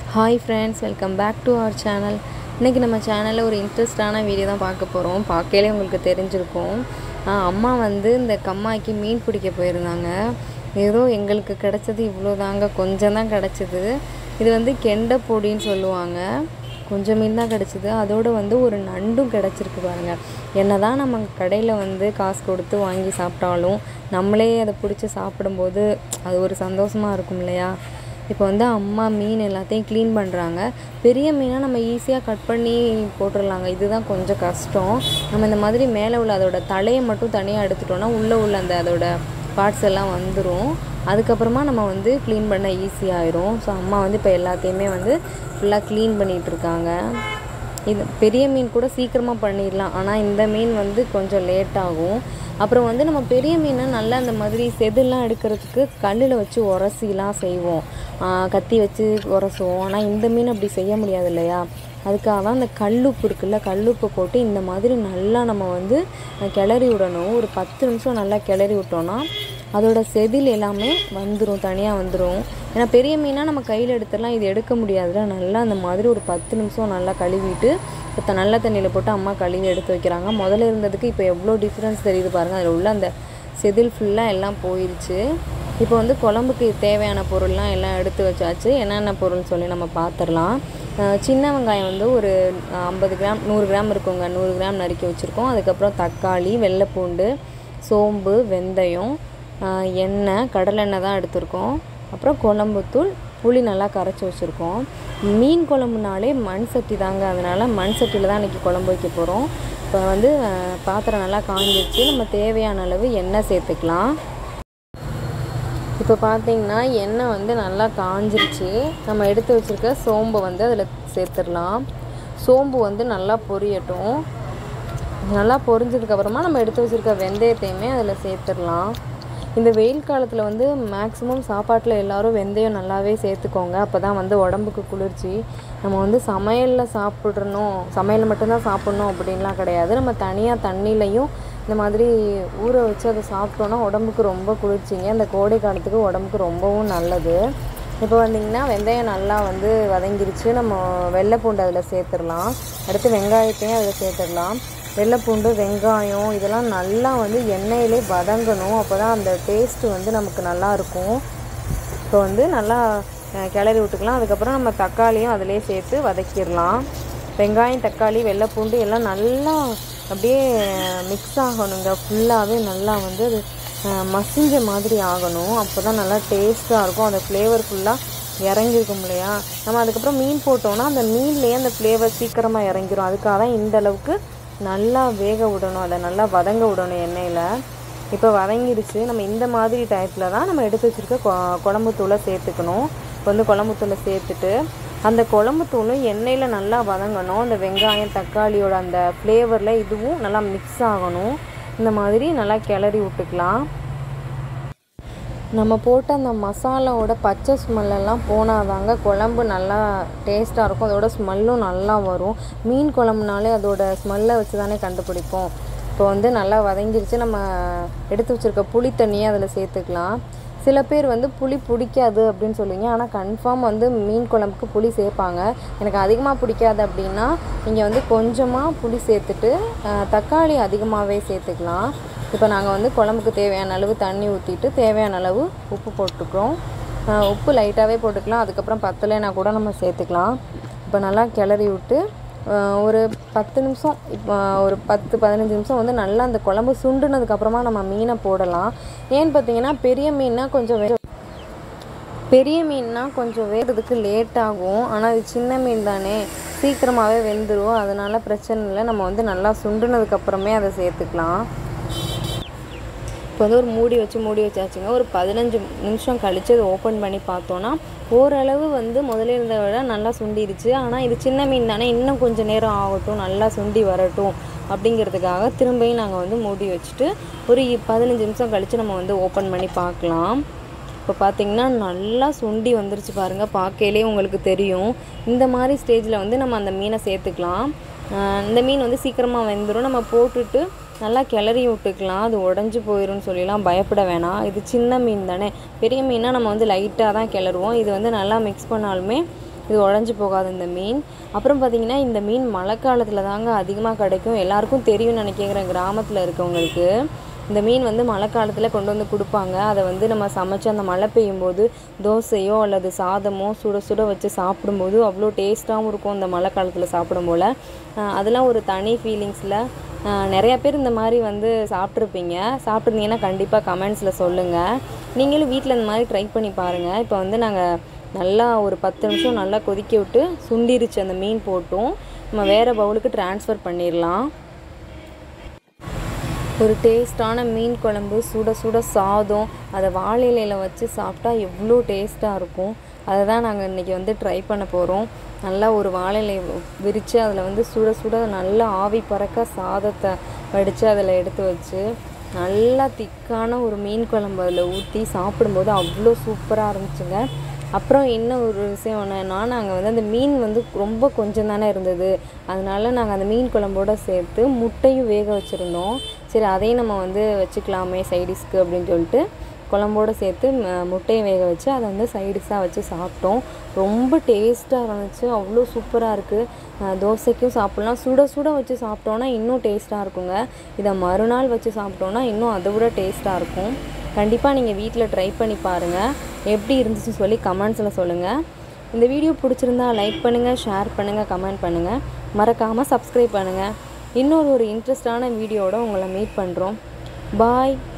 hi friends welcome back to our channel இன்றைக்கி நம்ம சேனலில் ஒரு இன்ட்ரெஸ்டான வீடியோ தான் பார்க்க போகிறோம் பார்க்கலே உங்களுக்கு தெரிஞ்சிருக்கும் ஆ, அம்மா வந்து இந்த கம்மாய்க்கு மீன் பிடிக்க போயிருந்தாங்க ஏதோ எங்களுக்கு கிடச்சது இவ்வளோ தாங்க கொஞ்சம் தான் கிடச்சிது இது வந்து கெண்டை பொடின்னு சொல்லுவாங்க கொஞ்சம் மீன் தான் கிடச்சிது அதோடு வந்து ஒரு நண்டும் கிடச்சிருக்கு பாருங்கள் என்ன தான் நம்ம கடையில் வந்து காசு கொடுத்து வாங்கி சாப்பிட்டாலும் நம்மளே அதை பிடிச்சி சாப்பிடும்போது அது ஒரு சந்தோஷமாக இருக்கும் இல்லையா இப்போ வந்து அம்மா மீன் எல்லாத்தையும் க்ளீன் பண்ணுறாங்க பெரிய மீனாக நம்ம ஈஸியாக கட் பண்ணி போட்டுடலாங்க இதுதான் கொஞ்சம் கஷ்டம் நம்ம இந்த மாதிரி மேலே உள்ள அதோட தலையை மட்டும் தனியாக எடுத்துட்டோம்னா உள்ளே உள்ள அந்த அதோட பார்ட்ஸ் எல்லாம் வந்துடும் அதுக்கப்புறமா நம்ம வந்து க்ளீன் பண்ண ஈஸியாயிரும் ஸோ அம்மா வந்து இப்போ எல்லாத்தையுமே வந்து ஃபுல்லாக க்ளீன் பண்ணிகிட்டு இருக்காங்க இது பெரிய மீன் கூட சீக்கிரமாக பண்ணிடலாம் ஆனால் இந்த மீன் வந்து கொஞ்சம் லேட் ஆகும் அப்புறம் வந்து நம்ம பெரிய மீனை நல்லா அந்த மாதிரி செதுலாம் எடுக்கிறதுக்கு கல்லில் வச்சு உரசிலாம் செய்வோம் ஆஹ் கத்தி வச்சு உரசுவோம் ஆனால் இந்த மீன் அப்படி செய்ய முடியாது இல்லையா அதுக்காக தான் அந்த கல்லுப்பு இருக்குல்ல கல்லுப்பு போட்டு இந்த மாதிரி நல்லா நம்ம வந்து கிளறி விடணும் ஒரு பத்து நிமிஷம் நல்லா கிளறி விட்டோன்னா அதோட செதில் எல்லாமே வந்துடும் தனியாக வந்துடும் ஏன்னா பெரிய மீனாக நம்ம கையில் எடுத்துடலாம் இது எடுக்க முடியாதுல நல்லா அந்த மாதிரி ஒரு பத்து நிமிஷம் நல்லா கழுவிட்டு இப்போ நல்ல தண்ணியில் போட்டு அம்மா கழுவி எடுத்து வைக்கிறாங்க முதல்ல இருந்ததுக்கு இப்போ எவ்வளோ டிஃப்ரென்ஸ் தெரியுது பாருங்கள் அதில் உள்ள அந்த செதில் ஃபுல்லாக எல்லாம் போயிடுச்சு இப்போ வந்து குழம்புக்கு தேவையான பொருள்லாம் எல்லாம் எடுத்து வச்சாச்சு என்னென்ன பொருள்னு சொல்லி நம்ம பார்த்துடலாம் அஹ் சின்ன வெங்காயம் வந்து ஒரு ஐம்பது கிராம் நூறு கிராம் இருக்குங்க நூறு கிராம் நறுக்கி வச்சுருக்கோம் அதுக்கப்புறம் தக்காளி வெள்ளைப்பூண்டு சோம்பு வெந்தயம் ஆஹ் எண்ணெய் கடலெண்ணெய் தான் எடுத்திருக்கோம் அப்புறம் குழம்புத்தூள் புளி நல்லா கரைச்சி வச்சுருக்கோம் மீன் குழம்புனாலே மண் சட்டி தாங்க அதனால் மண் சட்டியில் தான் இன்றைக்கி குழம்பு வைக்க போகிறோம் இப்போ வந்து ஆஹ் பாத்திரம் நல்லா காஞ்சிருச்சு நம்ம தேவையான அளவு எண்ணெய் சேர்த்துக்கலாம் இப்போ பார்த்தீங்கன்னா எண்ணெய் வந்து நல்லா காஞ்சிருச்சு நம்ம எடுத்து வச்சுருக்க சோம்பை வந்து அதில் சேர்த்துடலாம் சோம்பு வந்து நல்லா பொரியட்டும் நல்லா பொரிஞ்சதுக்கப்புறமா நம்ம எடுத்து வச்சுருக்க வெந்தயத்தையுமே அதில் சேர்த்துடலாம் இந்த வெயில் காலத்தில் வந்து மேக்ஸிமம் சாப்பாட்டில் எல்லாரும் வெந்தயம் நல்லாவே சேர்த்துக்கோங்க அப்போ தான் வந்து உடம்புக்கு குளிர்ச்சி நம்ம வந்து சமையலில் சாப்பிட்றணும் சமையலில் மட்டும்தான் சாப்பிட்ணும் அப்படின்லாம் கிடையாது நம்ம தனியாக தண்ணிலையும் இந்த மாதிரி ஊற வச்சு அதை சாப்பிட்டோன்னா உடம்புக்கு ரொம்ப குளிர்ச்சிங்க இந்த கோடை காலத்துக்கு உடம்புக்கு ரொம்பவும் நல்லது இப்போ வந்திங்கன்னா வெந்தயம் நல்லா வந்து வதங்கிருச்சு நம்ம வெள்ளை பூண்டு அதில் சேர்த்துடலாம் அடுத்து வெங்காயத்தையும் அதில் சேர்த்துடலாம் வெள்ளைப்பூண்டு வெங்காயம் இதெல்லாம் நல்லா வந்து எண்ணெயிலே வதங்கணும் அப்போ தான் அந்த டேஸ்ட்டு வந்து நமக்கு நல்லா இருக்கும் இப்போ வந்து நல்லா அஹ், கிளறி விட்டுக்கலாம் அதுக்கப்புறம் நம்ம தக்காளியும் அதிலே சேர்த்து வதக்கிடலாம் வெங்காயம் தக்காளி வெள்ளைப்பூண்டு எல்லாம் நல்லா அப்படியே மிக்ஸ் ஆகணுங்க ஃபுல்லாகவே நல்லா வந்து அது அஹ், மசிஞ்ச மாதிரி ஆகணும் அப்போ தான் நல்லா டேஸ்ட்டாக இருக்கும் அந்த ஃப்ளேவர் ஃபுல்லாக இறங்கிருக்கும் இல்லையா நம்ம அதுக்கப்புறம் மீன் போட்டோம்னா அந்த மீன்லேயே அந்த ஃப்ளேவர் சீக்கிரமாக இறங்கிரும் அதுக்காக தான் இந்த அளவுக்கு நல்லா வேக விடணும் அதை நல்லா வதங்க விடணும் எண்ணெயில் இப்போ வதங்கிருச்சு நம்ம இந்த மாதிரி டயத்தில் தான் நம்ம எடுத்து வச்சுருக்க கொ குழம்பு தூளை சேர்த்துக்கணும் இப்போ வந்து குழம்பு தூளை சேர்த்துட்டு அந்த குழம்பு தூளும் எண்ணெயில் நல்லா வதங்கணும் அந்த வெங்காயம் தக்காளியோட அந்த ஃப்ளேவரில் இதுவும் நல்லா மிக்ஸ் ஆகணும் இந்த மாதிரி நல்லா கிளறி விட்டுக்கலாம் நம்ம போட்ட அந்த மசாலாவோட பச்சை ஸ்மெல்லெல்லாம் போனாதாங்க குழம்பு நல்லா டேஸ்ட்டாக இருக்கும் அதோட ஸ்மெல்லும் நல்லா வரும் மீன் குழம்புனாலே அதோட ஸ்மெல்லை வச்சு தானே கண்டுபிடிப்போம் இப்போ வந்து நல்லா வதங்கிருச்சு நம்ம எடுத்து வச்சுருக்க புளி தண்ணியை அதில் சேர்த்துக்கலாம் சில பேர் வந்து புளி பிடிக்காது அப்படின்னு சொல்லுவீங்க ஆனால் கன்ஃபார்ம் வந்து மீன் குழம்புக்கு புளி சேர்ப்பாங்க எனக்கு அதிகமாக பிடிக்காது அப்படின்னா நீங்கள் வந்து கொஞ்சமாக புளி சேர்த்துட்டு அஹ், தக்காளி அதிகமாகவே சேர்த்துக்கலாம் இப்போ நாங்கள் வந்து குழம்புக்கு தேவையான அளவு தண்ணி ஊற்றிட்டு தேவையான அளவு உப்பு போட்டுக்கிறோம் அஹ், உப்பு லைட்டாகவே போட்டுக்கலாம் அதுக்கப்புறம் பத்தலைனா கூட நம்ம சேர்த்துக்கலாம் இப்போ நல்லா கிளறி விட்டு அஹ், ஒரு பத்து நிமிஷம் இப்போ ஒரு பத்து பதினஞ்சு நிமிஷம் வந்து நல்லா அந்த குழம்பு சுண்டுனதுக்கப்புறமா நம்ம மீனை போடலாம் ஏன்னு பார்த்தீங்கன்னா பெரிய மீன்னா கொஞ்சம் வே பெரிய மீன்னா கொஞ்சம் வேகிறதுக்கு லேட் ஆகும் ஆனால் இது சின்ன மீன் தானே சீக்கிரமாகவே வெந்துடும் அதனால பிரச்சனை இல்லை நம்ம வந்து நல்லா சுண்டுனதுக்கப்புறமே அதை சேர்த்துக்கலாம் இப்போ வந்து ஒரு மூடி வச்சு மூடி வச்சாச்சுங்க ஒரு பதினஞ்சு நிமிஷம் கழித்து அதை ஓப்பன் பண்ணி பார்த்தோன்னா ஓரளவு வந்து முதல்ல இருந்த விட நல்லா சுண்டிருச்சு ஆனால் இது சின்ன மீன் தானே இன்னும் கொஞ்சம் நேரம் ஆகட்டும் நல்லா சுண்டி வரட்டும் அப்படிங்கிறதுக்காக திரும்பியும் நாங்கள் வந்து மூடி வச்சுட்டு ஒரு பதினஞ்சு நிமிஷம் கழித்து நம்ம வந்து ஓப்பன் பண்ணி பார்க்கலாம் இப்போ பார்த்தீங்கன்னா நல்லா சுண்டி வந்துருச்சு பாருங்கள் பார்க்கையிலே உங்களுக்கு தெரியும் இந்த மாதிரி ஸ்டேஜில் வந்து நம்ம அந்த மீனை சேர்த்துக்கலாம் ஆஹ் இந்த மீன் வந்து சீக்கிரமாக வெந்துடும் நம்ம போட்டுட்டு நல்லா கிளறி விட்டுக்கலாம் அது உடஞ்சி போயிடும்னு சொல்லிலாம் பயப்பட வேணாம் இது சின்ன மீன் தானே பெரிய மீனாக நம்ம வந்து லைட்டாக தான் கிளறுவோம் இது வந்து நல்லா மிக்ஸ் பண்ணாலுமே இது உடஞ்சி போகாது இந்த மீன் அப்புறம் பார்த்திங்கன்னா இந்த மீன் மழை காலத்தில் தாங்க அதிகமாக கிடைக்கும் எல்லாருக்கும் தெரியும்னு நினைக்கிறேன் கிராமத்தில் இருக்கவங்களுக்கு இந்த மீன் வந்து மழை காலத்தில் கொண்டு வந்து கொடுப்பாங்க அதை வந்து நம்ம சமைச்சு அந்த மழை பெய்யும் போது தோசையோ அல்லது சாதமோ சுட சுட வச்சு சாப்பிடும்போது அவ்வளோ டேஸ்ட்டாகவும் இருக்கும் இந்த மழை காலத்தில் சாப்பிடும் போல் அஹ் அதெல்லாம் ஒரு தனி ஃபீலிங்ஸில் நிறையா பேர் இந்த மாதிரி வந்து சாப்பிட்ருப்பீங்க சாப்பிட்ருந்தீங்கன்னா கண்டிப்பாக கமெண்ட்ஸில் சொல்லுங்கள் நீங்களும் வீட்டில் இந்த மாதிரி ட்ரை பண்ணி பாருங்கள் இப்போ வந்து நாங்கள் நல்லா ஒரு பத்து நிமிஷம் நல்லா கொதிக்க விட்டு சுண்டிருச்சு அந்த மீன் போட்டும் நம்ம வேறு பவுலுக்கு ட்ரான்ஸ்ஃபர் பண்ணிடலாம் ஒரு டேஸ்டான மீன் குழம்பு சுட சுட சாதம் அதை வாழை இலையில வச்சு சாப்பிட்டா எவ்வளோ டேஸ்ட்டாக இருக்கும் அதை தான் நாங்கள் இன்றைக்கி வந்து ட்ரை பண்ண போகிறோம் நல்லா ஒரு வாழை இலை விரித்து அதில் வந்து சுட சுட நல்லா ஆவி பறக்க சாதத்தை வடித்து அதில் எடுத்து வச்சு நல்லா திக்கான ஒரு மீன் குழம்பு அதில் ஊற்றி சாப்பிடும்போது அவ்வளோ சூப்பராக இருந்துச்சுங்க அப்புறம் இன்னும் ஒரு விஷயம் என்னன்னா நாங்கள் வந்து அந்த மீன் வந்து ரொம்ப கொஞ்சம் தானே இருந்தது அதனால நாங்கள் அந்த மீன் குழம்போட சேர்த்து முட்டையும் வேக வச்சுருந்தோம் சரி அதையும் நம்ம வந்து வச்சுக்கலாமே சைடிஷ்க்கு அப்படின்னு சொல்லிட்டு குழம்போட சேர்த்து ம- முட்டையும் வேக வச்சு அதை வந்து சைடிஷாக வச்சு சாப்பிட்டோம் ரொம்ப டேஸ்ட்டாக இருந்துச்சு அவ்வளோ சூப்பராக இருக்குது தோசைக்கும் சாப்பிட்லாம் சுட சுட வச்சு சாப்பிட்டோன்னா இன்னும் டேஸ்ட்டாக இருக்குங்க இதை மறுநாள் வச்சு சாப்பிட்டோன்னா இன்னும் அதை விட டேஸ்ட்டாக இருக்கும் கண்டிப்பாக நீங்கள் வீட்டில் ட்ரை பண்ணி பாருங்கள் எப்படி இருந்துச்சுன்னு சொல்லி கமெண்ட்ஸில் சொல்லுங்கள் இந்த வீடியோ பிடிச்சிருந்தா லைக் பண்ணுங்கள் ஷேர் பண்ணுங்கள் கமெண்ட் பண்ணுங்கள் மறக்காமல் சப்ஸ்கிரைப் பண்ணுங்கள் இன்னொரு ஒரு இன்ட்ரெஸ்டான வீடியோவோட உங்களை மீட் பண்ணுறோம் பாய்